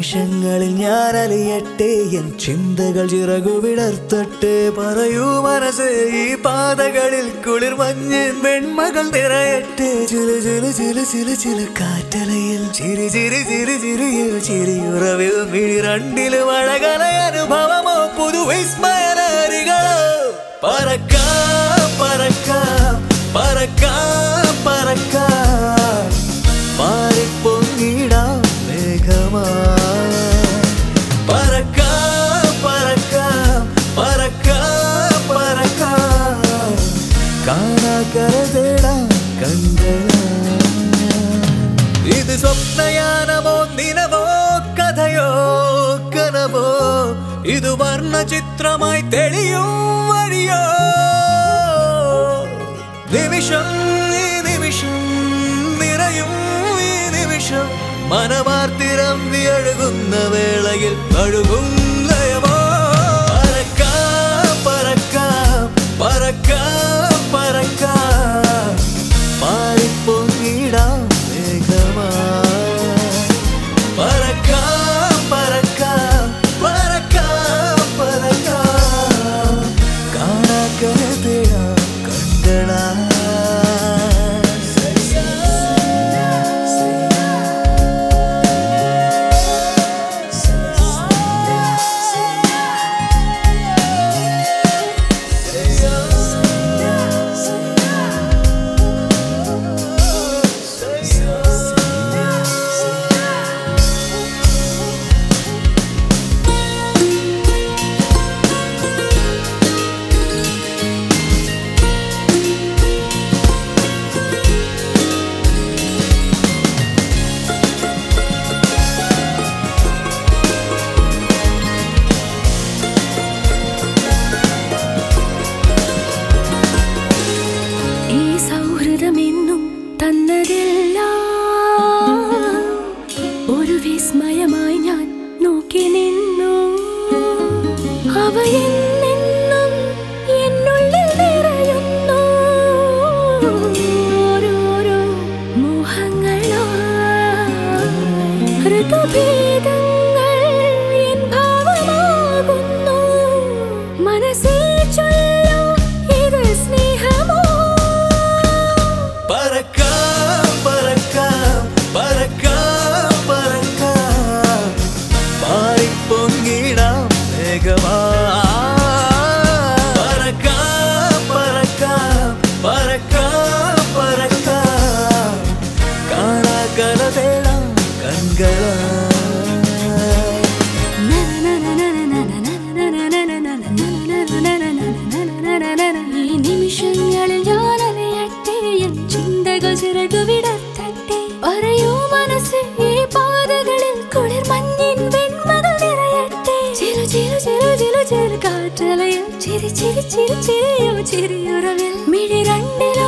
നിമിഷങ്ങളിൽ ഞാൻ അലിയട്ടെ എൻ ചിന്തകൾ ചിറകു വിടർത്തട്ടെ പറയൂ മനസ്സ് ഈ പാതകളിൽ കുളിർ മഞ്ഞിൻ വെൺമകൾ നിറയട്ടെ ചില ചില ചില ചില ചില കാറ്റലയിൽ ചിരി ചിരി ചിരി ചിരിയിൽ ചിരിയുറവിൽ മിഴി രണ്ടിലും അഴകല അനുഭവമോ പുതു വിസ്മയനരികളോ പറക്കാം പറക്കാം പറക്കാം പറക്കാം മാറിപ്പൊങ്ങിടാം മേഘമാ പറക്കാം പറക്കാം പറക്കാം പറക്കാം കാണാക്കര തേടാം കണ്ടയാ ഇത് സ്വപ്നയാനമോ നിലവോ കഥയോ കനവോ ഇത് വർണ്ണ ചിത്രമായി തെളിയും വഴിയോ നിമിഷം ഈ നിമിഷം നിറയും ഈ നിമിഷം മനമാർത്തിരം വിയഴുകുന്ന വേളയിൽ കഴുകും ലയമോ പറക്കാം പറക്കാം പറക്കാം പറക്കാം പാടിപ്പൊങ്ങിടാം മേഘമാ പറക്കാം പറക്കാം പറക്കാം പറക്കാം കാണാക്കര തേടാം കണ്ടളാ ഈ സൗഹൃദമെന്നും തന്നതെല്ലാം ഒരു വിസ്മയമായി ഞാൻ നോക്കി നിന്നു അവ എന്നെന്നും എന്നുള്ളിൽ നിറയുന്നു ഓരോരോ മോഹങ്ങളായി ഋതുഭേദങ്ങൾ എൻ ഭാവമാകുന്നു മനസ്സിൽ ചൊല്ലൂ ഇത് സ്നേഹമോ പറക്കാം പറക്കാം പറക്കാം പറക്കാം പാടിപ്പൊങ്ങിടാം മേഘമാ പറക്കാം പറക്കാം പറക്കാം പറക്കാം കാണാക്കല തേടാം കൺകളാ ഈ നിമിഷങ്ങളിൽ ഞാൻ അറിയട്ടെ എൻ ചിന്തകൾ ചിറകു വിടത്തട്ടെ പറയൂ മനസ്സ് ഈ പാതകളിൽ കുളിർ മഞ്ഞിൻ വെൺമകൾ നിറയട്ടെ ചില ചില ചില ചില ചില കാറ്റലയിൽ ചിരി ചിരി ചിരി ചിരിയോ ചിരിയുറവിൽ മിഴി രണ്ടിലോ